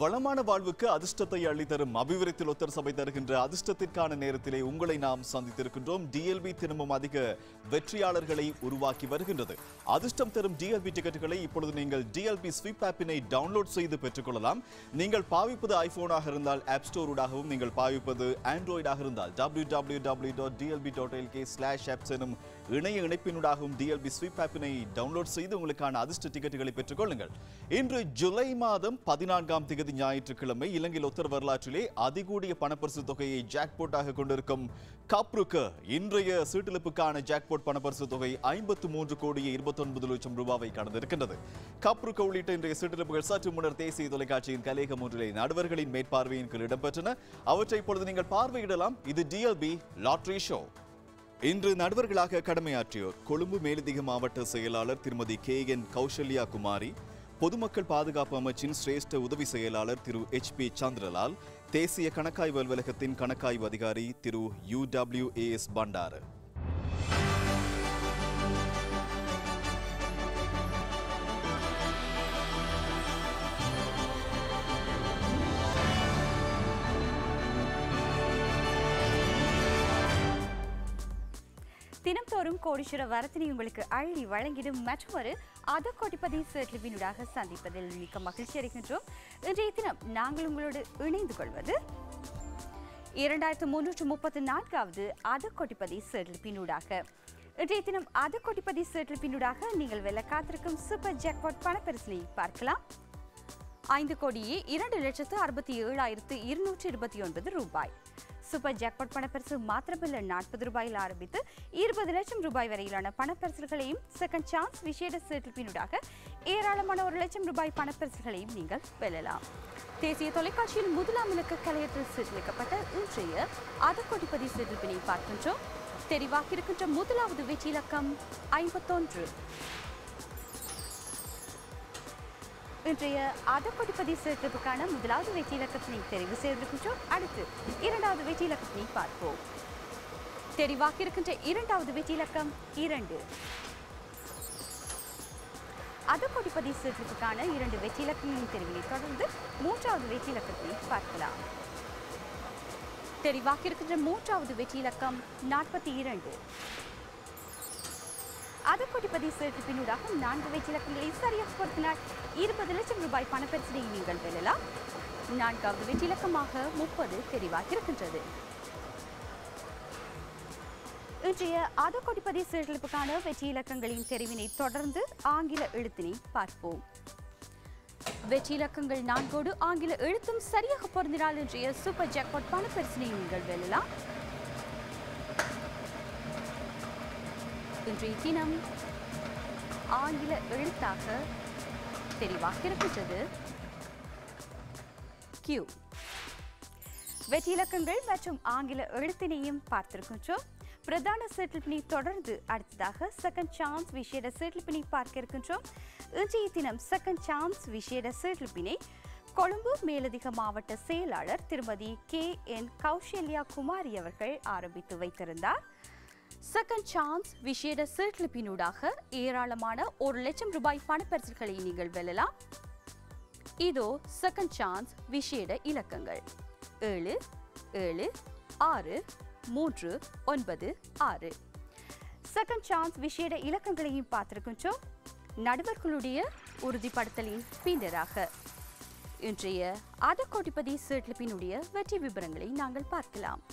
வளமான வாழ்வுக்கு அதிர்ஷ்டத்தை அள்ளித்தரும் அபிவிருத்தி லொத்தர் சபை தருகின்ற அதிர்ஷ்டத்திற்கான நேரத்திலே உங்களை நாம் சந்தித்திருக்கின்றோம் டிஎல்பி தினமும் அதிக வெற்றியாளர்களை உருவாக்கி வருகின்றது அதிர்ஷ்டம் தரும் டிஎல்பி டிக்கெட்டுகளை இப்பொழுது நீங்கள் டிஎல்பி ஸ்வீப் ஆப்பினை டவுன்லோட் செய்து பெற்றுக்கொள்ளலாம் நீங்கள் பாவிப்பது ஐபோனாக இருந்தால் ஆப் ஸ்டோரூடாகவும் நீங்கள் பாவிப்பது ஆண்ட்ராய்டாக இருந்தால் W W W dot DLB dot LK slash apps எனும் இணைய இணைப்பினூடாகவும் டிஎல்பி ஸ்வீப் ஆப்பினை டவுன்லோட் செய்து உங்களுக்கான அதிர்ஷ்ட டிக்கெட்டுகளை பெற்றுக்கொள்ளுங்கள் இன்று ஜூலை மாதம் பதினான்காம் திகதி ஞாயிற்றுக்கிழமை இலங்கை லொத்தர் வரலாற்றிலே அதிகூடிய பணப்பரிசு தொகையை ஜாக்போட்டாக கொண்டிருக்கும் கப்ருக்கு இன்றைய சீட்டிழப்புக்கான ஜாக்போட் பணப்பரிசு தொகை ஐம்பத்து மூன்று கோடியே இருபத்தொன்பது லட்சம் ரூபாவை கடந்திருக்கின்றது கப்ருக்கு உள்ளிட்ட இன்றைய சீட்டிழப்புகள் சற்று முன்னர் தேசிய தொலைக்காட்சியின் கலேகம் ஒன்றிலே நடுவர்களின் மேற்பார்வையின் கீழ் இடம்பெற்றன அவற்றை இப்பொழுது நீங்கள் பார்வையிடலாம் இது டிஎல்பி லாட்ரி ஷோ இன்று நடுவர்களாக கடமையாற்றியோர் கொழும்பு மேலதிக மாவட்ட செயலாளர் திருமதி கே என் கௌசல்யா குமாரி பொதுமக்கள் பாதுகாப்பு அமைச்சின் சிரேஷ்ட உதவி செயலாளர் திரு எச் பி சந்திரலால் தேசிய கணக்காய்வு அலுவலகத்தின் கணக்காய்வு அதிகாரி திரு யூ டபிள்யூ ஏஎஸ் பண்டாரு தினம்தோறும் கோடீஸ்வர வரத்தினை உங்களுக்கு அள்ளி வழங்கிடும் மற்றொரு அதக்கோட்டிப்பதி சேர்லிவினூடாக சந்திப்பதில் மிக்க மகிழ்ச்சி அடைகின்றோம் இன்றைய தினம் நாங்கள் உங்களோடு இணைந்து கொள்வது இரண்டாயிரத்து முன்னூற்று முப்பத்தி நான்காவது அதக்கோட்டிப்பதி சேர்லிப்பினூடாக இன்றைய தினம் அதக்கோட்டிப்பதி சேர்லிப்பினூடாக நீங்கள் வெல்ல காத்திருக்கும் சூப்பர் ஜாக்பாட் பணப்பரிசினை பார்க்கலாம் ஐந்து கோடியே இரண்டு லட்சத்து அறுபத்தி ஏழாயிரத்து இருநூற்று இருபத்தி ஒன்பது ரூபாய் சூப்பர் ஜாக்பாட் பணப்பரிசு மாத்திரமல்ல நாற்பது ரூபாயில் ஆரம்பித்து இருபது லட்சம் ரூபாய் வரையிலான பணப்பரிசுகளையும் செகண்ட் சான்ஸ் விசேட சேர்ப்பினூடாக ஏராளமான ஒரு லட்சம் ரூபாய் பணப்பரிசுகளையும் நீங்கள் வெல்லலாம் தேசிய தொலைக்காட்சியில் முதலாம் இலக்க கலையத்தில் சீர்லிக்கப்பட்ட இன்றைய அதக்கொடிப்பதி சீர்லிப்பினை பார்க்கின்றோம் தெரிவாக இருக்கின்ற முதலாவது வெற்றி இலக்கம் ஐம்பத்தொன்று இன்றைய அதக்கொடிப்பதி சேர்க்கிறதுக்கான முதலாவது வெற்றி இலக்கத்தினை தெரிவு செய்திருக்கின்றோம் அடுத்து இரண்டாவது வெற்றி இலக்கத்தினை பார்ப்போம் தெரிவாக இருக்கின்ற இரண்டாவது வெற்றி இலக்கம் இரண்டு அதக்கொடிப்பதி சேர்க்கிறதுக்கான இரண்டு வெற்றி இலக்கங்களின் தெரிவினை தொடர்ந்து மூன்றாவது வெற்றி இலக்கத்தினை பார்க்கலாம் தெரிவாக இருக்கின்ற மூன்றாவது வெற்றி இலக்கம் நாற்பத்தி இரண்டு அதக்கொடிப்பதி சேர்த்து பின்னூடாக நான்கு வெற்றி இலக்கங்களை சரியாக பொருத்தினால் இருபது லட்சம் ரூபாய் பணப்பரிசனை நீங்கள் வெல்லலாம் நான்காவது வெற்றி இலக்கமாக முப்பது தெரிவாக இருக்கின்றது இன்றைய அதக்கொடிப்பதி சீர்கிழப்புக்கான வெற்றி இலக்கங்களின் தெரிவினை தொடர்ந்து ஆங்கில எழுத்தினை பார்ப்போம் வெற்றி இலக்கங்கள் நான்கோடு ஆங்கில எழுத்தும் சரியாக பொருந்தினால் இன்றைய சூப்பர் ஜாக்பாட் பணப்பரிசனை நீங்கள் வெல்லலாம் இன்றைய தினம் ஆங்கில எழுத்தாக தெரிவாக இருக்கின்றது கியூ வெற்றி இலக்கங்கள் மற்றும் ஆங்கில எழுத்தினையும் பார்த்திருக்கின்றோம் பிரதான செட்டில்பினை தொடர்ந்து அடுத்ததாக செகண்ட் சான்ஸ் விசேட செட்டில்பினை பார்க்க இருக்கின்றோம் இன்றைய தினம் செகண்ட் சான்ஸ் விசேட செட்டில்பினை கொழும்பு மேலதிக மாவட்ட செயலாளர் திருமதி கே என் கௌசல்யா குமாரி அவர்கள் ஆரம்பித்து வைத்திருந்தார் செகண்ட் சான்ஸ் விசேட சீர்கிழப்பினூடாக ஏராளமான ஒரு லட்சம் ரூபாய் பணப்பரிசுகளை நீங்கள் வெல்லலாம் இதோ செகண்ட் சான்ஸ் விசேட இலக்கங்கள் ஏழு ஏழு ஆறு மூன்று ஒன்பது ஆறு செகண்ட் சான்ஸ் விசேட இலக்கங்களையும் பார்த்திருக்கின்றோம் நடுவர்களுடைய உறுதிப்படுத்தலின் பின்னராக இன்றைய அதக்கோட்டிப்பதி சீட்லிப்பினுடைய வெற்றி விவரங்களை நாங்கள் பார்க்கலாம்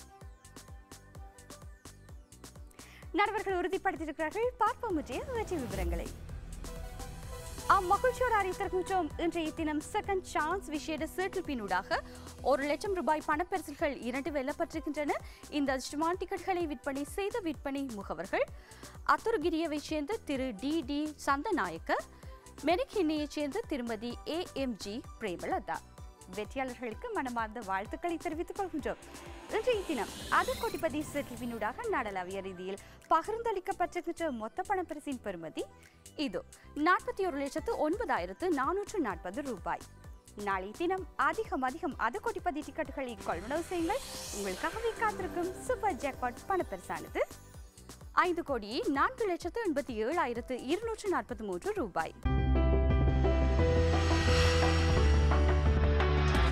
நடுவர்கள் உறுதிப்படுத்தியிருக்கிறார்கள் பார்ப்போம் இன்றைய வெற்றி விவரங்களை அம்மகிழ்ச்சியோடு அறிவித்திருக்கின்றோம் இன்றைய தினம் செகண்ட் சான்ஸ் விசேட சீட்டில்பினூடாக ஒரு லட்சம் ரூபாய் பணப்பரிசல்கள் இரண்டு வெல்லப்பட்டிருக்கின்றன இந்த அதிர்ஷ்டமான டிக்கெட்களை விற்பனை செய்த விற்பனை முகவர்கள் அத்துருகிரியவை சேர்ந்த திரு டி டி சந்தநாயக்க மெனிக்கிண்ணியைச் சேர்ந்த திருமதி ஏ எம் ஜி பிரேமலதா வெற்றியாளர்களுக்கு மனமார்ந்த வாழ்த்துக்களை தெரிவித்துக் கொள்கின்றோம் இன்றைய தினம் அதற்கொட்டிப்பதி செட்டில்வினூடாக நாடளாவிய ரீதியில் பகிர்ந்தளிக்கப்பட்டிருக்கின்ற மொத்த பணப்பரிசின் பெறுமதி இதோ நாற்பத்தி ஒரு லட்சத்து ஒன்பதாயிரத்து நானூற்று நாற்பது ரூபாய் நாளை தினம் அதிகம் அதிகம் அதற்கொட்டிப்பதி டிக்கெட்டுகளை கொள்வனவு செய்யுங்கள் உங்களுக்காகவே காத்திருக்கும் சூப்பர் ஜாக்பாட் பணப்பரிசானது ஐந்து கோடியே நான்கு லட்சத்து எண்பத்தி ஏழாயிரத்து இருநூற்று நாற்பத்தி மூன்று ரூபாய்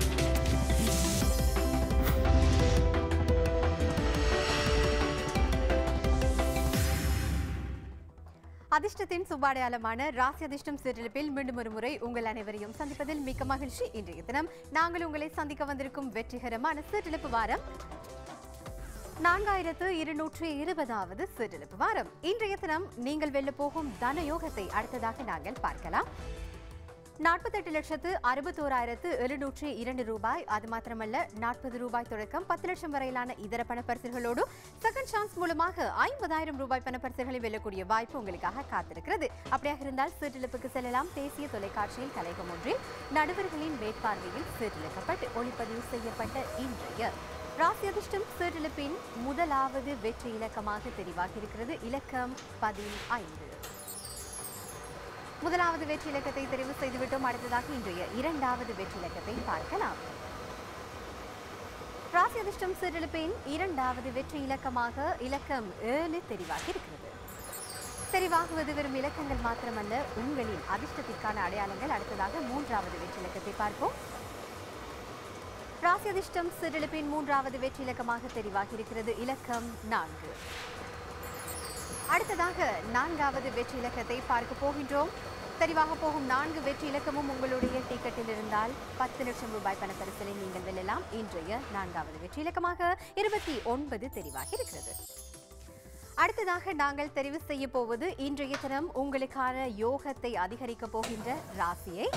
அதிர்ஷ்டத்தின் சுபாடையாளமான ராசி அதிர்ஷ்டம் சிற்றிலிப்பில் மீண்டும் ஒரு முறை உங்கள் அனைவரையும் சந்திப்பதில் மிக்க மகிழ்ச்சி இன்றைய தினம் நாங்கள் உங்களை சந்திக்க வந்திருக்கும் வெற்றிகரமான சிற்றிலிப்பு வாரம் நான்காயிரத்து இருநூற்றி இருபதாவது சிற்றிலிப்பு வாரம் இன்றைய தினம் நீங்கள் வெல்ல போகும் தனயோகத்தை அடுத்ததாக நாங்கள் பார்க்கலாம் நாற்பத்தெட்டு லட்சத்து அறுபத்தோராயிரத்து எழுநூற்றி இரண்டு ரூபாய் அது மாத்திரமல்ல நாற்பது ரூபாய் தொடக்கம் பத்து லட்சம் வரையிலான இதர பணப்பரிசுகளோடு செகண்ட் சான்ஸ் மூலமாக ஐம்பதாயிரம் ரூபாய் பணப்பரிசுகளை வெல்லக்கூடிய வாய்ப்பு உங்களுக்காக காத்திருக்கிறது அப்படியாக இருந்தால் சீட்டிழப்புக்கு செல்லலாம் தேசிய தொலைக்காட்சியில் கலைகம் ஒன்றில் நடுவர்களின் மேற்பார்வையில் சீட்டிழக்கப்பட்டு ஒளிப்பதிவு செய்யப்பட்ட இன்றைய ராசி அதிர்ஷ்டம் சீட்டிழப்பின் முதலாவது வெற்றி இலக்கமாக தெரிவாகியிருக்கிறது இலக்கம் பதினைந்து முதலாவது வெற்றி இலக்கத்தை தெரிவு செய்துவிட்டோம் அடுத்ததாக இன்றைய இரண்டாவது வெற்றி இலக்கத்தை பார்க்கலாம் ராசி அதிர்ஷ்டம் சிறிலிப்பின் இரண்டாவது வெற்றி இலக்கமாக இலக்கம் ஏழு தெரிவாகி இருக்கிறது தெரிவாகுவது வெறும் இலக்கங்கள் மாத்திரமல்ல உங்களின் அதிர்ஷ்டத்திற்கான அடையாளங்கள் அடுத்ததாக மூன்றாவது வெற்றி இலக்கத்தை பார்ப்போம் ராசி அதிர்ஷ்டம் சிறிலிப்பின் மூன்றாவது வெற்றி இலக்கமாக தெரிவாகி இருக்கிறது இலக்கம் நான்கு அடுத்ததாக நான்காவது வெற்றி இலக்கத்தை பார்க்க போகின்றோம் தெரிவாக போகும் நான்கு வெற்றி இலக்கமும் உங்களுடைய டிக்கெட்டில் இருந்தால் பத்து லட்சம் ரூபாய் பணப்பரிசலை நீங்கள் வெல்லலாம் இன்றைய நான்காவது வெற்றி இலக்கமாக இருபத்தி ஒன்பது தெரிவாகி இருக்கிறது அடுத்ததாக நாங்கள் தெரிவு செய்ய போவது இன்றைய தினம் உங்களுக்கான யோகத்தை அதிகரிக்க போகின்ற ராசியை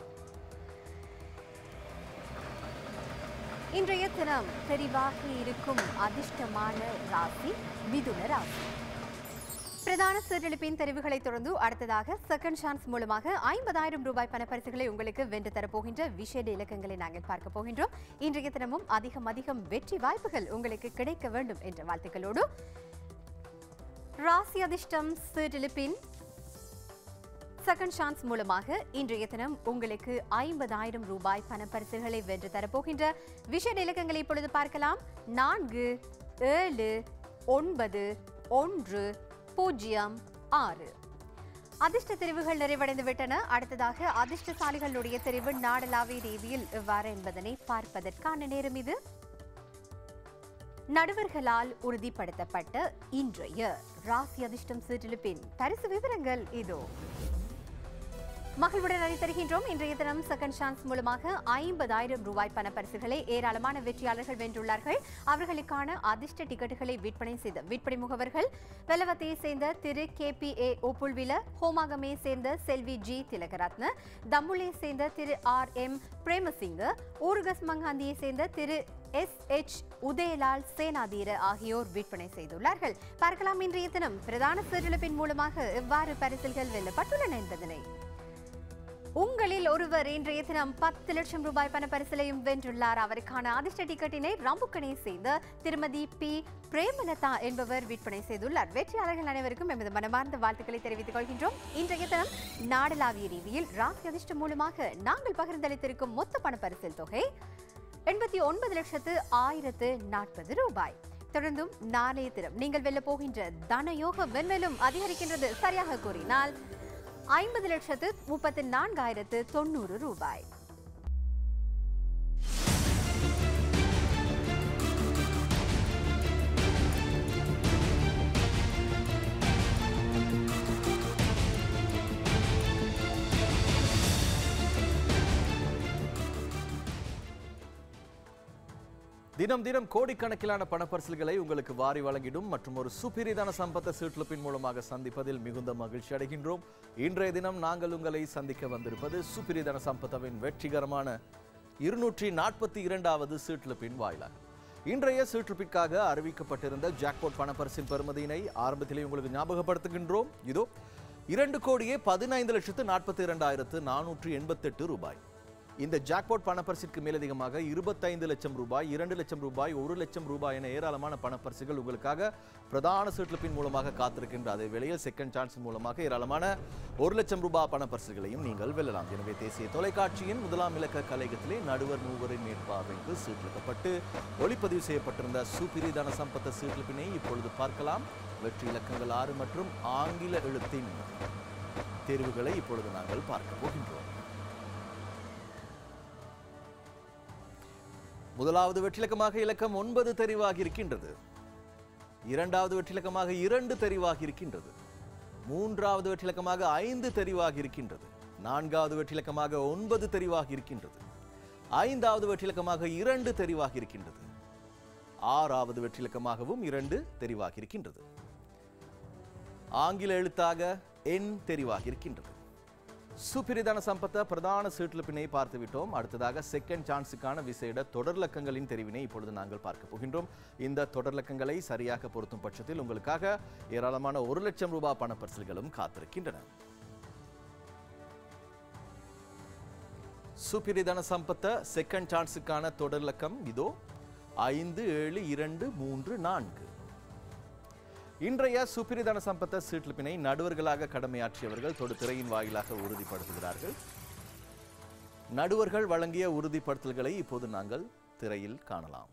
இன்றைய தினம் தெரிவாக இருக்கும் அதிர்ஷ்டமான ராசி மிதுன ராசி பிரதான சீரழிப்பின் தெரிவுகளை தொடர்ந்து அடுத்ததாக செகண்ட் சான்ஸ் மூலமாக ஐம்பதாயிரம் ரூபாய் பணப்பரிசுகளை உங்களுக்கு வென்று தரப்போகின்ற விஷேட இலக்கங்களை நாங்கள் பார்க்க போகின்றோம் இன்றைய தினமும் அதிகம் அதிகம் வெற்றி வாய்ப்புகள் உங்களுக்கு கிடைக்க வேண்டும் என்ற வாழ்த்துக்களோடு ராசி அதிர்ஷ்டம் சீரழிப்பின் செகண்ட் சான்ஸ் மூலமாக இன்றைய தினம் உங்களுக்கு ஐம்பதாயிரம் ரூபாய் பணப்பரிசுகளை வென்று தரப்போகின்ற விஷேட இலக்கங்களை இப்பொழுது பார்க்கலாம் நான்கு ஏழு ஒன்பது ஒன்று பூஜ்ஜியம் ஆறு அதிர்ஷ்ட தெரிவுகள் நிறைவடைந்து விட்டன அடுத்ததாக அதிர்ஷ்டசாலிகளுடைய தெரிவு நாடளாவிய ரீதியில் எவ்வாறு என்பதனை பார்ப்பதற்கான நேரம் இது நடுவர்களால் உறுதிப்படுத்தப்பட்ட இன்றைய ராசி அதிர்ஷ்டம் சீட்டிலிப்பின் பரிசு விவரங்கள் இதோ மகிழ்வுடன் அறித்தருகின்றோம் இன்றைய தினம் செகண்ட் சான்ஸ் மூலமாக ஐம்பதாயிரம் ரூபாய் பணப்பரிசுகளை ஏராளமான வெற்றியாளர்கள் வென்றுள்ளார்கள் அவர்களுக்கான அதிர்ஷ்ட டிக்கெட்டுகளை விற்பனை செய்த விற்பனை முகவர்கள் வெலவத்தையை சேர்ந்த திரு கே பி ஏ ஓப்புல்வில ஹோமாகமே சேர்ந்த செல்வி ஜி திலகரத்ன தம்முலே சேர்ந்த திரு ஆர் எம் பிரேமசிங்க ஊர்கஸ் மங்காந்தியை சேர்ந்த திரு எஸ் எச் உதயலால் சேனாதீர ஆகியோர் விற்பனை செய்துள்ளார்கள் பார்க்கலாம் இன்றைய தினம் பிரதான சீரழிப்பின் மூலமாக எவ்வாறு பரிசில்கள் வெல்லப்பட்டுள்ளன என்பதனை உங்களில் ஒருவர் இன்றைய தினம் பத்து லட்சம் ரூபாய் பண பரிசிலையும் வென்றுள்ளார் அவருக்கான அதிர்ஷ்ட டிக்கெட்டினை ரம்புக்கனை செய்த திருமதி பி பிரேமலதா என்பவர் விற்பனை செய்துள்ளார் வெற்றியாளர்கள் அனைவருக்கும் எமது மனமார்ந்த வாழ்த்துக்களை தெரிவித்துக் கொள்கின்றோம் இன்றைய தினம் நாடளாவிய ரீதியில் ராசி அதிர்ஷ்டம் மூலமாக நாங்கள் பகிர்ந்தளித்திருக்கும் மொத்த பண பரிசில் தொகை எண்பத்தி ஒன்பது லட்சத்து ஆயிரத்து நாற்பது ரூபாய் தொடர்ந்தும் நாளைய தினம் நீங்கள் வெல்ல போகின்ற தனயோகம் மென்மேலும் அதிகரிக்கின்றது சரியாக கூறினால் ஐம்பது லட்சத்து முப்பத்தி நான்காயிரத்து தொண்ணூறு ரூபாய் தினம் தினம் கோடிக்கணக்கிலான பணப்பரிசல்களை உங்களுக்கு வாரி வழங்கிடும் மற்றும் ஒரு சுப்பிரிதான சம்பத்த சீட்லுப்பின் மூலமாக சந்திப்பதில் மிகுந்த மகிழ்ச்சி அடைகின்றோம் இன்றைய தினம் நாங்கள் உங்களை சந்திக்க வந்திருப்பது சுப்பிரிதான சம்பத்தவின் வெற்றிகரமான இருநூற்றி நாற்பத்தி இரண்டாவது சீட்லுப்பின் வாயிலாக இன்றைய சீட்லுப்பிற்காக அறிவிக்கப்பட்டிருந்த ஜாக்பாட் பணப்பரிசின் பெறுமதியினை ஆரம்பத்திலே உங்களுக்கு ஞாபகப்படுத்துகின்றோம் இதோ இரண்டு கோடியே பதினைந்து லட்சத்து நாற்பத்தி இரண்டாயிரத்து நானூற்று எண்பத்தெட்டு ரூபாய் இந்த ஜாக்பாட் பணப்பரிசிற்கு மேலதிகமாக இருபத்தைந்து லட்சம் ரூபாய் இரண்டு லட்சம் ரூபாய் ஒரு லட்சம் ரூபாய் என ஏராளமான பணப்பரிசுகள் உங்களுக்காக பிரதான சீட்லிப்பின் மூலமாக காத்திருக்கின்ற அதே வேளையில் செகண்ட் சான்ஸ் மூலமாக ஏராளமான ஒரு லட்சம் ரூபாய் பணப்பரிசுகளையும் நீங்கள் வெல்லலாம் எனவே தேசிய தொலைக்காட்சியின் முதலாம் இலக்க கலையகத்திலே நடுவர் மூவரின் மேற்பார்வைக்கு சீட்லிக்கப்பட்டு ஒளிப்பதிவு செய்யப்பட்டிருந்த சுப்பிரிதான சம்பத்த சீட்லிப்பினை இப்பொழுது பார்க்கலாம் வெற்றி இலக்கங்கள் ஆறு மற்றும் ஆங்கில எழுத்தின் தேர்வுகளை இப்பொழுது நாங்கள் பார்க்க போகின்றோம் முதலாவது வெற்றிலக்கமாக இலக்கம் ஒன்பது தெரிவாகி இருக்கின்றது இரண்டாவது வெற்றிலக்கமாக இரண்டு தெரிவாகி இருக்கின்றது மூன்றாவது வெற்றிலக்கமாக ஐந்து தெரிவாகி இருக்கின்றது நான்காவது வெற்றிலக்கமாக ஒன்பது தெரிவாகி இருக்கின்றது ஐந்தாவது வெற்றிலக்கமாக இரண்டு தெரிவாகி இருக்கின்றது ஆறாவது வெற்றிலக்கமாகவும் இரண்டு தெரிவாகி இருக்கின்றது ஆங்கில எழுத்தாக எண் தெரிவாகி இருக்கின்றது சுப்பிரிதான சம்பத்த பிரதான சீட்டிலிப்பினை பார்த்து விட்டோம் அடுத்ததாக செகண்ட் சான்ஸுக்கான விசேட தொடர்லக்கங்களின் தெரிவினை இப்பொழுது நாங்கள் பார்க்க போகின்றோம் இந்த தொடர்லக்கங்களை சரியாக பொருத்தும் பட்சத்தில் உங்களுக்காக ஏராளமான ஒரு லட்சம் ரூபாய் பணப்பரிசல்களும் காத்திருக்கின்றன சுப்பிரிதான சம்பத்த செகண்ட் சான்ஸுக்கான தொடர்லக்கம் இதோ ஐந்து ஏழு இரண்டு மூன்று நான்கு இன்றைய சுப்பிரிதான சம்பத்த சீட்லிப்பினை நடுவர்களாக கடமையாற்றியவர்கள் தொடுதிரையின் வாயிலாக உறுதிப்படுத்துகிறார்கள் நடுவர்கள் வழங்கிய உறுதிப்படுத்தல்களை இப்போது நாங்கள் திரையில் காணலாம்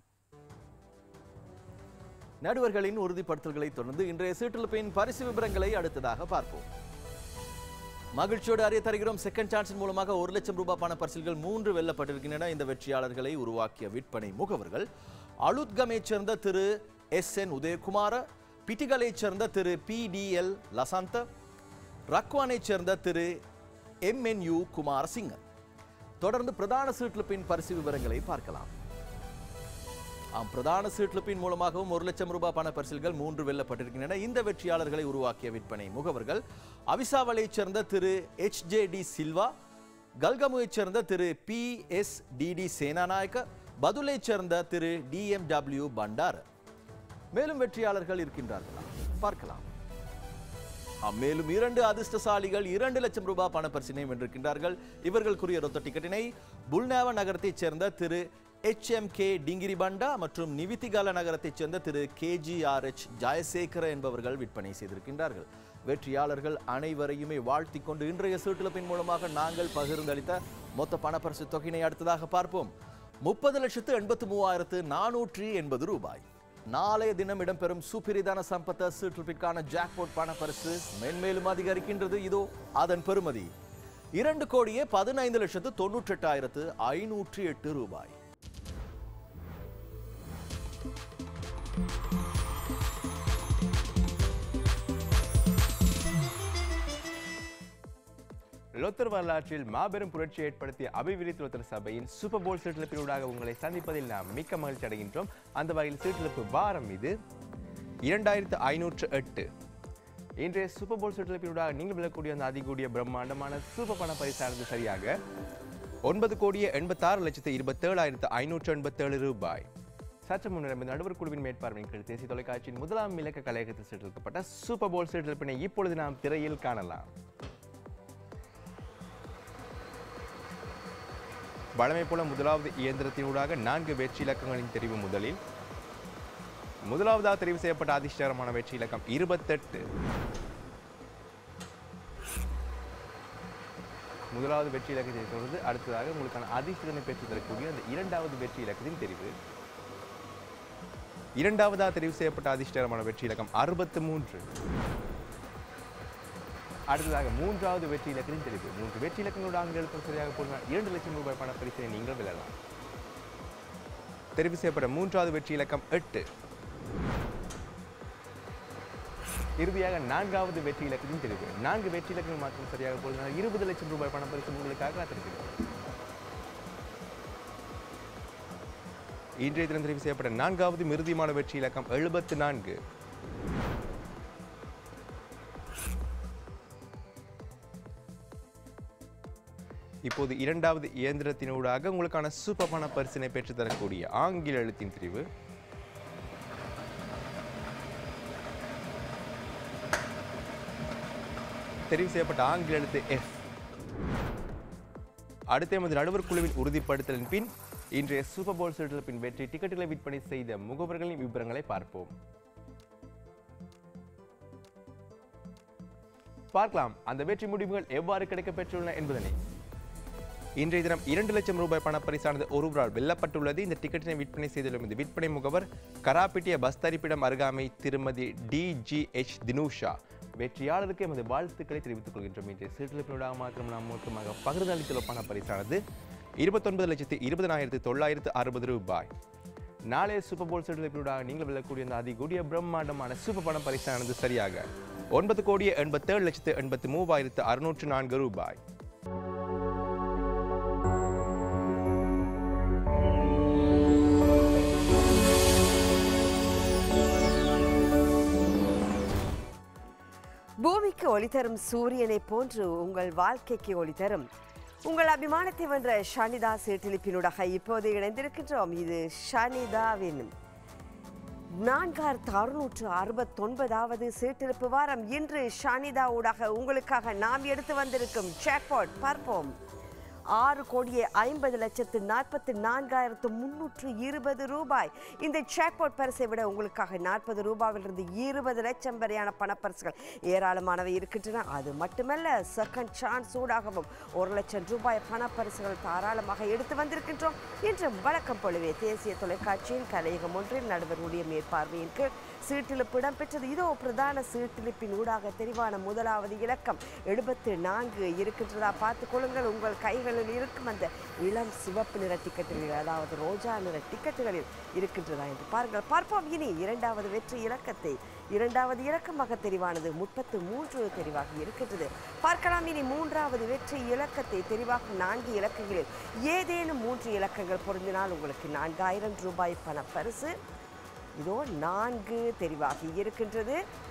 நடுவர்களின் உறுதிப்படுத்தல்களை தொடர்ந்து இன்றைய சீட்டிலிப்பின் பரிசு விவரங்களை அடுத்ததாக பார்ப்போம் மகிழ்ச்சியோடு அறிய தருகிறோம் செகண்ட் சான்ஸின் மூலமாக ஒரு லட்சம் ரூபாய் பண பரிசில்கள் மூன்று வெல்லப்பட்டிருக்கின்றன இந்த வெற்றியாளர்களை உருவாக்கிய விற்பனை முகவர்கள் அலுத்கமைச் சேர்ந்த திரு எஸ் என் உதயகுமார பிட்டிகளைச் சேர்ந்த திரு பி டி எல் லசாந்த ரக்வானைச் சேர்ந்த திரு எம் என் யு குமாரசிங்க தொடர்ந்து பிரதான சீட்லிப்பின் பரிசு விவரங்களை பார்க்கலாம் ஆம் பிரதான சீட்லிப்பின் மூலமாகவும் ஒரு லட்சம் ரூபாய் பண பரிசில்கள் மூன்று வெல்லப்பட்டிருக்கின்றன இந்த வெற்றியாளர்களை உருவாக்கிய விற்பனை முகவர்கள் அவிசாவளைச் சேர்ந்த திரு எச் ஜே டி சில்வா கல்கமுவைச் சேர்ந்த திரு P S D D Senanayake பதுலைச் சேர்ந்த திரு டி எம் டபிள்யூ பண்டார் மேலும் வெற்றியாளர்கள் இருக்கின்றார்களா பார்க்கலாம் ஆம், மேலும் இரண்டு அதிர்ஷ்டசாலிகள் இரண்டு லட்சம் ரூபாய் பணப்பரிசினை வென்றிருக்கின்றார்கள் இவர்களுக்குரிய ரொத்த டிக்கெட்டினை புல்நேவ நகரத்தைச் சேர்ந்த திரு எச் எம் கே டிங்கிரி பண்டா மற்றும் நிவித்திகால நகரத்தைச் சேர்ந்த திரு K G R H Jayasekara என்பவர்கள் விற்பனை செய்திருக்கின்றார்கள் வெற்றியாளர்கள் அனைவரையுமே வாழ்த்திக் கொண்டு இன்றைய சீட்டிழப்பின் மூலமாக நாங்கள் பகிர்ந்தளித்த மொத்த பணப்பரிசு தொகையினை அடுத்ததாக பார்ப்போம் முப்பது லட்சத்து எண்பத்து மூவாயிரத்து நானூற்றி எண்பது ரூபாய் நாளைய தினம் இடம்பெறும் சுப்பிரிதான சம்பத்த சீட்டிற்கான ஜாக்பாட் பண பரிசு மென்மேலும் அதிகரிக்கின்றது இதோ அதன் பெறுமதி இரண்டு கோடியே பதினைந்து லட்சத்து தொண்ணூற்றி எட்டாயிரத்து ஐநூற்றி எட்டு ரூபாய் லொத்தர் வரலாற்றில் மாபெரும் புரட்சி ஏற்படுத்திய அபிவிருத்தி லொத்தர் சபையின் சூப்பர் போல் சீட்டிழப்பினூடாக உங்களை சந்திப்பதில் நாம் மிக்க மகிழ்ச்சி அடைகின்றோம் அந்த வகையில் சீட்டிழப்பு வாரம் இது இரண்டாயிரத்து ஐநூற்று எட்டு இன்றைய சூப்பர் போல் சீட்டிழப்பினூடாக நீங்கள் விழக்கூடிய அந்த அதிகூடிய பிரம்மாண்டமான சூப்பர் பண பரிசானது சரியாக ஒன்பது கோடியே எண்பத்தாறு லட்சத்து இருபத்தேழாயிரத்து ஐநூற்று எண்பத்தேழு ரூபாய் சற்று முன்னர் இந்த நடுவர் குழுவின் மேற்பார்வையின் கீழ் தேசிய தொலைக்காட்சியின் முதலாம் இலக்க கலையகத்தில் சீட்டிருக்கப்பட்ட சூப்பர் போல் சீட்டிழப்பினை இப்பொழுது நாம் திரையில் காணலாம் வழமை போல முதலாவது இயந்திரத்தினூடாக நான்கு வெற்றி இலக்கங்களின் தெரிவு முதலில் முதலாவதாக தெரிவு செய்யப்பட்ட அதிர்ஷ்டகரமான வெற்றி இலக்கம் இருபத்தெட்டு முதலாவது வெற்றி இலக்கத்தை தொடர்ந்து அடுத்ததாக உங்களுக்கான அதிர்ஷ்டத்தினை பெற்று தரக்கூடிய அந்த இரண்டாவது வெற்றி இலக்கத்தின் தெரிவு இரண்டாவதாக தெரிவு செய்யப்பட்ட அதிர்ஷ்டகரமான வெற்றி இலக்கம் அறுபத்து மூன்று அடுத்ததாக மூன்றாவது வெற்றி இலக்கத்தின் தெரிவு மூன்று வெற்றி இலக்கங்களோடு ஆங்கில எழுத்து சரியாக போனால் இரண்டு லட்சம் ரூபாய் பண பரிசனை நீங்கள் வெல்லலாம் தெரிவு செய்யப்பட்ட மூன்றாவது வெற்றி இலக்கம் எட்டு இறுதியாக நான்காவது வெற்றி இலக்கத்தின் தெரிவு நான்கு வெற்றி இலக்கங்கள் மாற்றம் சரியாக போனால் இருபது லட்சம் ரூபாய் பண பரிசு உங்களுக்காக காத்திருக்கிறது இன்றைய தினம் தெரிவு செய்யப்பட்ட நான்காவது மிருதிமான வெற்றி இலக்கம் எழுபத்து நான்கு இப்போது இரண்டாவது இயந்திரத்தினூடாக உங்களுக்கான சூப்பர் பண பரிசினை பெற்றுத் தரக்கூடிய ஆங்கில எழுத்தின் பிரிவு தெரிவு செய்யப்பட்ட ஆங்கில எழுத்து எஃப் அடுத்த எமது நடுவர் குழுவின் உறுதிப்படுத்தலின் பின் இன்றைய சூப்பர் போல் பின் வெற்றி டிக்கெட்டுகளை விற்பனை செய்த முகவர்களின் விவரங்களை பார்ப்போம் பார்க்கலாம் அந்த வெற்றி முடிவுகள் எவ்வாறு கிடைக்கப் பெற்றுள்ளன என்பதனை இன்றைய தினம் இரண்டு லட்சம் ரூபாய் பணப்பரிசானது ஒருவரால் வெல்லப்பட்டுள்ளது இந்த டிக்கெட்டினை விற்பனை செய்துள்ள இந்த விற்பனை முகவர் கராப்பிட்டிய பஸ் தரிப்பிடம் அருகாமை திருமதி டி ஜி எச் தினூஷா வெற்றியாளருக்கு எமது வாழ்த்துக்களை தெரிவித்துக் கொள்கின்றோம் இன்றைய சீட்டிழப்பினூடாக மாத்திரம் நாம் மொத்தமாக பகிர்ந்தளித்துள்ள பண பரிசானது இருபத்தொன்பது லட்சத்து இருபதனாயிரத்து தொள்ளாயிரத்து அறுபது ரூபாய் நாளைய சூப்பர் போல் சீட்டிலிப்பினூடாக நீங்கள் வெல்லக்கூடிய அந்த அதிகூடிய பிரம்மாண்டமான சூப்பர் பணம் பரிசானது சரியாக ஒன்பது கோடியே எண்பத்தேழு லட்சத்து எண்பத்தி மூவாயிரத்து அறுநூற்று நான்கு ரூபாய் பூமிக்கு ஒளி தரும் சூரியனை போன்று உங்கள் வாழ்க்கைக்கு ஒளி தரும் உங்கள் அபிமானத்தை வென்ற ஷனிதா சீட்டிலிப்பினூடாக இப்போது இணைந்திருக்கின்றோம் இது ஷனிதாவின் நான்காயிரத்து அறுநூற்று அறுபத்தொன்பதாவது சீட்டிருப்பு வாரம் இன்று ஷானிதா ஊடாக உங்களுக்காக நாம் எடுத்து வந்திருக்கும் ஜாக்பாட் பார்ப்போம் ஆறு கோடியே ஐம்பது லட்சத்து நாற்பத்தி நான்காயிரத்து முன்னூற்று இருபது ரூபாய் இந்த ஜாக்பாட் பரிசை விட உங்களுக்காக நாற்பது ரூபாயிலிருந்து இருபது லட்சம் வரையான பணப்பரிசுகள் ஏராளமானவை இருக்கின்றன அது மட்டுமல்ல செகண்ட் சான்ஸ் ஊடாகவும் ஒரு லட்சம் ரூபாய் பணப்பரிசுகள் தாராளமாக எடுத்து வந்திருக்கின்றோம் இன்றும் வழக்கம் போலவே தேசிய தொலைக்காட்சியின் கலையகம் ஒன்றில் நடுவருடைய மேற்பார்வையின் கீழ் சீட்டிலிப்பு இடம்பெற்றது இதோ பிரதான சீட்டிலிப்பின் ஊடாக தெரிவான முதலாவது இலக்கம் எழுபத்து நான்கு இருக்கின்றதா பார்த்துக் கொள்ளுங்கள் உங்கள் கைகளில் இருக்கும் அந்த இளம் சிவப்பு நிற டிக்கெட்டுகளில் அதாவது ரோஜா நிற டிக்கெட்டுகளில் இருக்கின்றதா என்று பாருங்கள் பார்ப்போம் இனி இரண்டாவது வெற்றி இலக்கத்தை இரண்டாவது இலக்கமாக தெரிவானது முப்பத்து மூன்று தெரிவாக இருக்கின்றது பார்க்கலாம் இனி மூன்றாவது வெற்றி இலக்கத்தை தெரிவாக நான்கு இலக்கங்களில் ஏதேனும் மூன்று இலக்கங்கள் பொருந்தினால் உங்களுக்கு நான்காயிரம் ரூபாய் பண பரிசு இதோ நான்கு தெரிவாகி இருக்கின்றது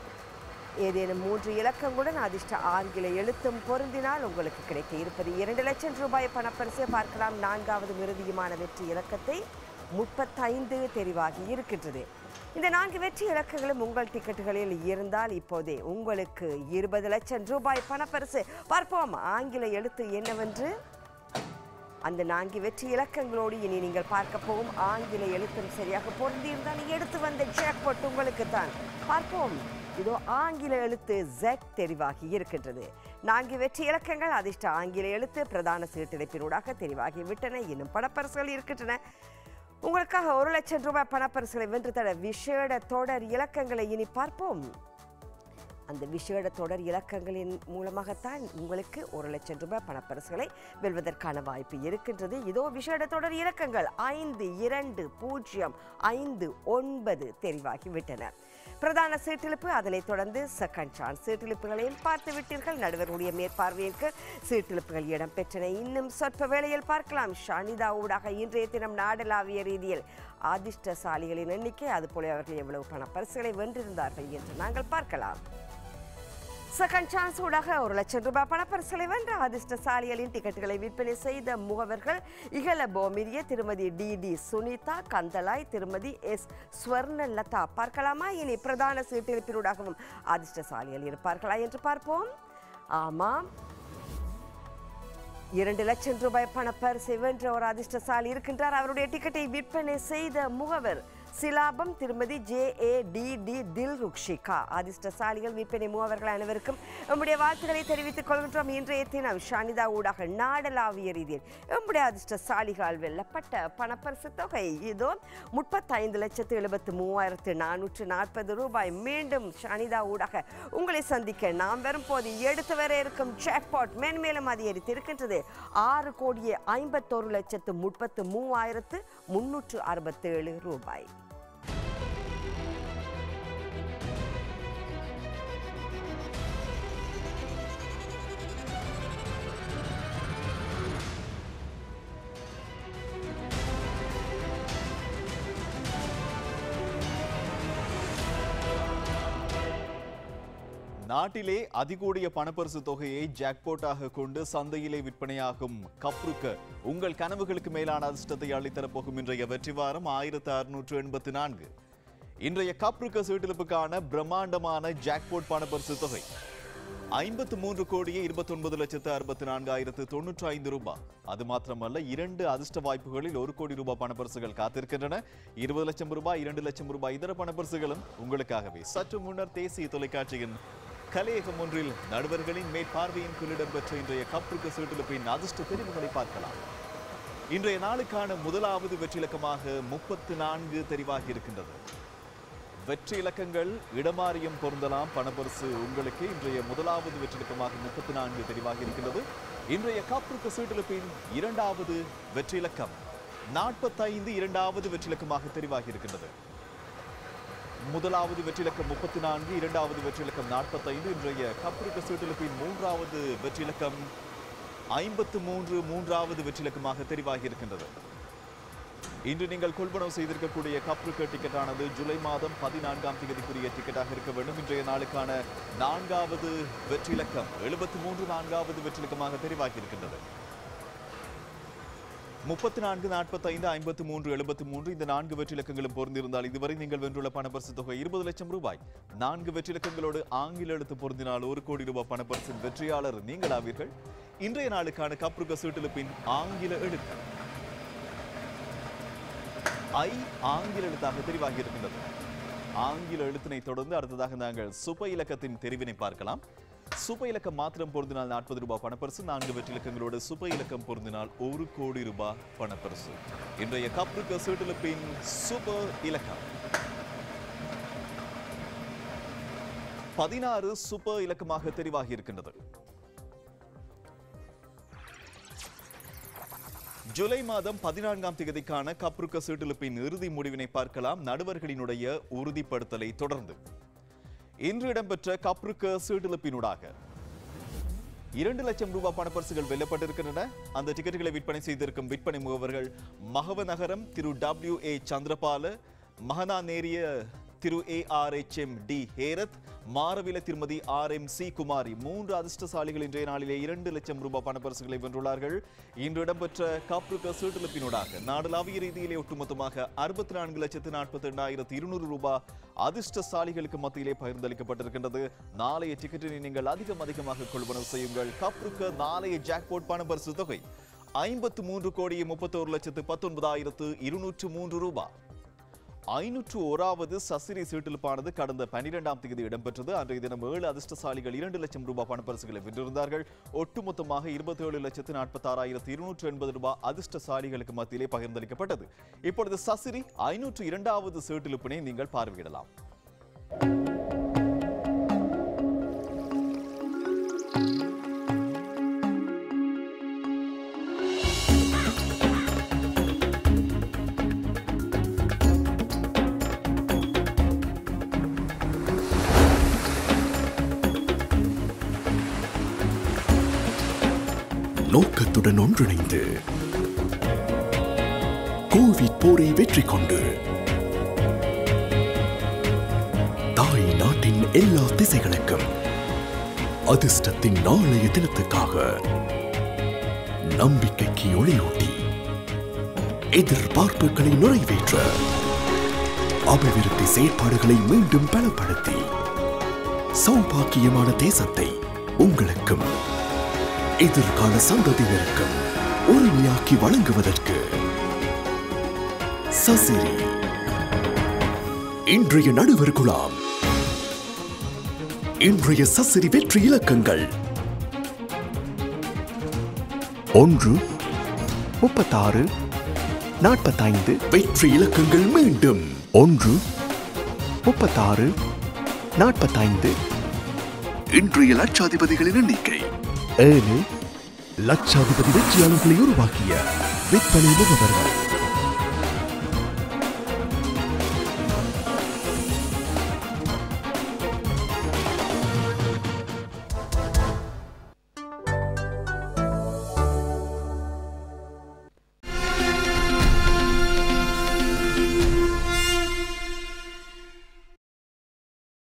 ஏதேனும் மூன்று இலக்கங்களுடன் அதிர்ஷ்ட ஆங்கில எழுத்தும் பொருந்தினால் உங்களுக்கு கிடைக்க இருப்பது இரண்டு லட்சம் ரூபாய் பணப்பரிசை பார்க்கலாம் நான்காவது இறுதியுமான வெற்றி இலக்கத்தை முப்பத்தைந்து தெரிவாகி இருக்கின்றது இந்த நான்கு வெற்றி இலக்கங்களும் உங்கள் டிக்கெட்டுகளில் இருந்தால் இப்போதே உங்களுக்கு இருபது லட்சம் ரூபாய் பணப்பரிசு பார்ப்போம் ஆங்கில எழுத்து என்னவென்று அந்த நான்கு வெற்றி இலக்கங்களோடு இனி நீங்கள் பார்க்க போகும் ஆங்கில எழுத்தும் சரியாக பொருந்தியிருந்தால் எடுத்து வந்த ஜாக்பாட் உங்களுக்கு தான் பார்ப்போம் இதோ ஆங்கில எழுத்து ஜெட் தெரிவாகி இருக்கின்றது நான்கு வெற்றி இலக்கங்கள் அதிர்ஷ்ட ஆங்கில எழுத்து பிரதான சீட்டிழைப்பினூடாக தெரிவாகி விட்டன இன்னும் பணப்பரிசுகள் இருக்கின்றன உங்களுக்காக ஒரு லட்சம் ரூபாய் பணப்பரிசுகளை வென்று தர விசேட தொடர் இலக்கங்களை இனி பார்ப்போம் அந்த விசேட தொடர் இலக்கங்களின் மூலமாகத்தான் உங்களுக்கு ஒரு லட்சம் ரூபாய் பணப்பரிசுகளை வெல்வதற்கான வாய்ப்பு இருக்கின்றது இதோ விசேட தொடர் இலக்கங்கள் ஐந்து இரண்டு பூஜ்ஜியம் ஐந்து ஒன்பது தெரிவாகி விட்டன பிரதான சீட்டிலிப்பு அதனைத் தொடர்ந்து செகண்ட் சான்ஸ் சீட்டிலிப்புகளையும் பார்த்து விட்டீர்கள் நடுவருடைய மேற்பார்வையிற்கு சீட்டிலிப்புகள் இடம்பெற்றன இன்னும் சொற்ப வேளையில் பார்க்கலாம் ஷானிதா ஊடாக இன்றைய தினம் நாடளாவிய ரீதியில் அதிர்ஷ்டசாலிகளின் எண்ணிக்கை அதுபோல அவர்கள் எவ்வளவு பண பரிசுகளை வென்றிருந்தார்கள் என்று நாங்கள் பார்க்கலாம் செகண்ட் சான்ஸ் ஊடாக ஒரு லட்சம் ரூபாய் பணப்பரிசுகளை வென்ற அதிர்ஷ்டசாலிகளின் டிக்கெட்டுகளை விற்பனை செய்த முகவர்கள் இகல போமிரிய திருமதி டி டி சுனிதா கந்தலாய் திருமதி எஸ் ஸ்வர்ணலதா பார்க்கலாமா இனி பிரதான சீட்டிருப்பினூடாகவும் அதிர்ஷ்டசாலிகள் இருப்பார்களா என்று பார்ப்போம் ஆமாம் இரண்டு லட்சம் ரூபாய் பணப்பரிசை வென்ற ஒரு அதிர்ஷ்டசாலி இருக்கின்றார் அவருடைய டிக்கெட்டை விற்பனை செய்த முகவர் சிலாபம் திருமதி ஜே ஏ டி டி தில் ருக்ஷிகா அதிர்ஷ்டசாலிகள் விற்பனை மூவர்கள் அனைவருக்கும் நம்முடைய வாழ்த்துக்களை தெரிவித்துக் கொள்கின்றோம் இன்றைய தினம் ஷானிதா ஊடாக நாடளாவிய ரீதியில் நம்முடைய அதிர்ஷ்டசாலிகள் வெல்லப்பட்ட பணப்பரிசு தொகை இதோ முப்பத்தைந்து லட்சத்து எழுபத்து மூவாயிரத்து நானூற்று நாற்பது ரூபாய் மீண்டும் ஷானிதா ஊடாக உங்களை சந்திக்க நாம் வரும்போது எடுத்து வர இருக்கும் ஜாக்பாட் மேன்மேலும் அதிகரித்து இருக்கின்றது ஆறு கோடியே ஐம்பத்தோரு லட்சத்து முப்பத்து மூவாயிரத்து முன்னூற்று அறுபத்தேழு ரூபாய் நாட்டிலே அதிகூடிய பணப்பரிசு தொகையை ஜாக்போட்டாக கொண்டு சந்தையிலே விற்பனையாகும் கப்ருக்க உங்கள் கனவுகளுக்கு மேலான அதிர்ஷ்டத்தை அள்ளித்தரப் போகும் இன்றைய வெற்றி வாரம் ஆயிரத்து அறுநூற்று எண்பத்தி நான்கு இன்றைய கப்ருக்க சீட்டிலிப்புக்கான பிரம்மாண்டமான ஜாக்போட் பணப்பரிசு தொகை ஐம்பத்து மூன்று கோடியே இருபத்தி ஒன்பது லட்சத்து அறுபத்தி நான்காயிரத்து தொன்னூற்றி ஐந்து ரூபாய் அது மாத்திரமல்ல இரண்டு அதிர்ஷ்ட வாய்ப்புகளில் ஒரு கோடி ரூபாய் பணப்பரிசுகள் காத்திருக்கின்றன இருபது லட்சம் ரூபாய் இரண்டு லட்சம் ரூபாய் இதர பணப்பரிசுகளும் உங்களுக்காகவே சற்று முன்னர் தேசிய தொலைக்காட்சியின் கலையகம் ஒன்றில் நடுவர்களின் மேற்பார்வையின் கீழ் இடம்பெற்ற இன்றைய கப்ருக்க சீட்டிலிப்பின் அதிர்ஷ்ட தெரிவுகளை பார்க்கலாம் இன்றைய நாளுக்கான முதலாவது வெற்றிலக்கமாக முப்பத்து நான்கு தெரிவாகி இருக்கின்றது வெற்றி இலக்கங்கள் இடமாறியும் பொருந்தலாம் பணப்பரிசு உங்களுக்கு இன்றைய முதலாவது வெற்றிலக்கமாக முப்பத்தி நான்கு தெரிவாக இருக்கின்றது இன்றைய காப்புக்கு சீட்டிலிப்பின் இரண்டாவது வெற்றி இலக்கம் நாற்பத்தைந்து இரண்டாவது வெற்றிலக்கமாக தெரிவாகி இருக்கின்றது முதலாவது வெற்றிலக்கம் முப்பத்தி நான்கு இரண்டாவது வெற்றிலக்கம் நாற்பத்தைந்து இன்றைய கப்ரிக்க சீட்டிலுப்பின் மூன்றாவது வெற்றிலக்கம் ஐம்பத்து மூன்று மூன்றாவது வெற்றிலக்கமாக தெரிவாகி இருக்கின்றது இன்று நீங்கள் கொள்வனவு செய்திருக்கக்கூடிய கப்ரிக்க டிக்கெட்டானது ஜூலை மாதம் பதினான்காம் தேதிக்குரிய டிக்கெட்டாக இருக்க வேண்டும் இன்றைய நாளுக்கான நான்காவது வெற்றிலக்கம் எழுபத்தி மூன்று நான்காவது வெற்றிலக்கமாக தெரிவாகி இருக்கின்றது முப்பத்தி நான்கு நாற்பத்தைந்து ஐம்பத்து மூன்று எழுபத்தி மூன்று இந்த நான்கு வெற்றிலக்கங்களும் பொருந்திருந்தால் இதுவரை நீங்கள் வென்றுள்ள பணப்பரிசு தொகை இருபது லட்சம் ரூபாய் நான்கு வெற்றிலக்கங்களோடு ஆங்கில எழுத்து பொருந்தினால் ஒரு கோடி ரூபாய் பணப்பரிசின் வெற்றியாளர் நீங்களாவீர்கள் இன்றைய நாளுக்கான கப்ருக சீட்டிலுப்பின் ஆங்கில எழுத்து ஐ ஆங்கில எழுத்தாக தெரிவாகி இருக்கின்றது ஆங்கில எழுத்தினை தொடர்ந்து அடுத்ததாக நாங்கள் சுப இலக்கத்தின் தெரிவினை பார்க்கலாம் சுப இலக்கம் மாத்திரம் பொருந்தினால் நாற்பது ரூபாய் பணப்பரிசு நான்கு வெற்றி இலக்கங்களோடு சுப இலக்கம் பொருந்தினால் ஒரு கோடி ரூபாய் பணப்பரிசு இன்றைய கப்ருக்க சீட்டிலுப்பின் சுப இலக்கம் பதினாறு சுப இலக்கமாக தெரிவாகி இருக்கின்றது ஜூலை மாதம் பதினான்காம் தேதிக்கான கப்ருக்க சீட்டிலுப்பின் இறுதி முடிவினை பார்க்கலாம் நடுவர்களினுடைய உறுதிப்படுத்தலை தொடர்ந்து இன்று இடம்பெற்ற கப்ருக்க சீட்டிலுப்பினூடாக இரண்டு லட்சம் ரூபாய் பணப்பரிசுகள் வெல்லப்பட்டிருக்கின்றன அந்த டிக்கெட்டுகளை விற்பனை செய்திருக்கும் விற்பனை முகவர்கள் மகவ நகரம் திரு டபிள்யூ ஏ சந்திரபால மகனா நேரிய திரு A R H M D Herath Marawila திருமதி ஆர் எம் சி குமாரி மூன்று அதிர்ஷ்டசாலிகள் இன்றைய நாளிலே இரண்டு லட்சம் ரூபாய் பணப்பரிசுகளை வென்றுள்ளார்கள் இன்று இடம்பெற்ற காப்ருக்க சீட்டிழப்பினூடாக நாடளாவிய ரீதியிலே ஒட்டுமொத்தமாக அறுபத்தி நான்கு லட்சத்து நாற்பத்தி எண்ணாயிரத்து இருநூறு ரூபாய் அதிர்ஷ்டசாலிகளுக்கு மத்தியிலே பகிர்ந்தளிக்கப்பட்டிருக்கின்றது நாளைய டிக்கெட்டினை நீங்கள் அதிகம் அதிகமாக கொள்வனவு செய்யுங்கள் கப்ருக்க நாளைய ஜாக்பாட் பணப்பரிசு தொகை ஐம்பத்து மூன்று கோடியே முப்பத்தோரு லட்சத்து பத்தொன்பதாயிரத்து இருநூற்று மூன்று ரூபாய் ஐநூற்று ஓராவது சசிரி சீட்டிலுப்பானது கடந்த பனிரெண்டாம் தேதி இடம்பெற்றது அன்றைய தினம் ஏழு அதிர்ஷ்டசாலிகள் இரண்டு லட்சம் ரூபாய் பணப்பரிசுகளை வென்றிருந்தார்கள் ஒட்டுமொத்தமாக இருபத்தி ஏழு லட்சத்து நாற்பத்தி ஆறாயிரத்து இருநூற்று எண்பது ரூபாய் அதிர்ஷ்டசாலிகளுக்கு மத்தியிலே பகிர்ந்தளிக்கப்பட்டது இப்பொழுது சசிரி ஐநூற்று இரண்டாவது சீட்டிலுப்பினை நீங்கள் பார்வையிடலாம் நோக்கத்துடன் ஒன்றிணைந்து கோவிட் போரை வெற்றி கொண்டு தாய் நாட்டின் எல்லா திசைகளுக்கும் அதிர்ஷ்டத்தின் நாளைய தினத்துக்காக நம்பிக்கைக்கு ஒளியூட்டி எதிர்பார்ப்புகளை நிறைவேற்ற அபிவிருத்தி செயற்பாடுகளை மீண்டும் பலப்படுத்தி சௌபாக்கியமான தேசத்தை உங்களுக்கும் எதிர்கால சந்ததியினருக்கும் உரிமையாக்கி வழங்குவதற்கு சசிரி இன்றைய நடுவர் குழாம் இன்றைய சசிரி வெற்றி இலக்கங்கள் ஒன்று முப்பத்தாறு நாற்பத்தைந்து வெற்றி இலக்கங்கள் மீண்டும் ஒன்று முப்பத்தாறு நாற்பத்தைந்து இன்றைய லட்சாதிபதிகளின் எண்ணிக்கை ஏழு லட்சாதிபதி வெற்றியாளர்களை உருவாக்கிய விற்பனை முகவர்கள்